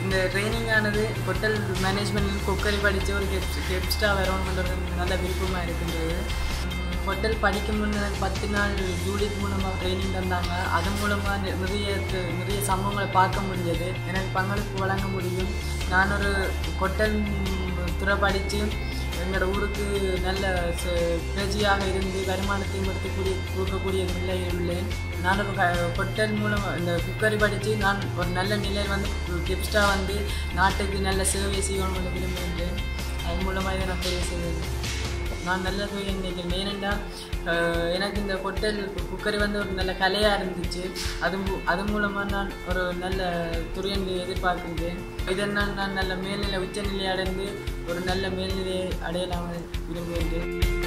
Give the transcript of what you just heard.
இந்த ட்ரைனிங் ஆனது hotel management cookery படித்து ஒரு கெப் கெப்ஸ்டாக வரணுன்றது நல்ல விருப்பமாக இருக்கின்றது உம், ஹோட்டல் படிக்கும் முன்னே எனக்கு பத்து நாள் ஜூலிட் மூலமாக ட்ரைனிங் தந்தாங்க அது மூலமாக நிறைய து- நிறைய சம்பவங்களை பார்க்க முடிஞ்சது எனக்கு பங்களிப்பு வழங்க முடியும் நான் ஒரு ஹோட்டல் துறை படித்து எங்களோட ஊருக்கு நல்ல ச- பிரஜையாக இருந்து வருமானத்தையும் எடுத்துக்கூடிய கொடுக்கக்கூடிய நிலையில் உள்ளேன் நான் ஒரு க- ஹோட்டல் மூலம் இந்த குக்கரி படித்து நான் ஒரு நல்ல நிலையில் வந்து கிப்ஸ்டாக வந்து நாட்டுக்கு நல்ல சேவை செய்யணும் என்று விரும்புகின்றேன் அது மூலமாக இதை நான் தெரிவு செய்தேன் நான் நல்ல தொழில் நினைக்கிறேன் ஏனென்றால் அஹ், எனக்கு இந்த ஹோட்டல் குக்கரி வந்து ஒரு நல்ல கலையாக இருந்துச்சு அது மூ- அது மூலமாக நான் ஒரு நல்ல துறையன்று எதிர்பார்க்கின்றேன் இதனால் நான் நல்ல மேல்நிலை உச்சநிலை அடைந்து ஒரு நல்ல மேல்நிலையை அடையலாம் விரும்புகின்றேன்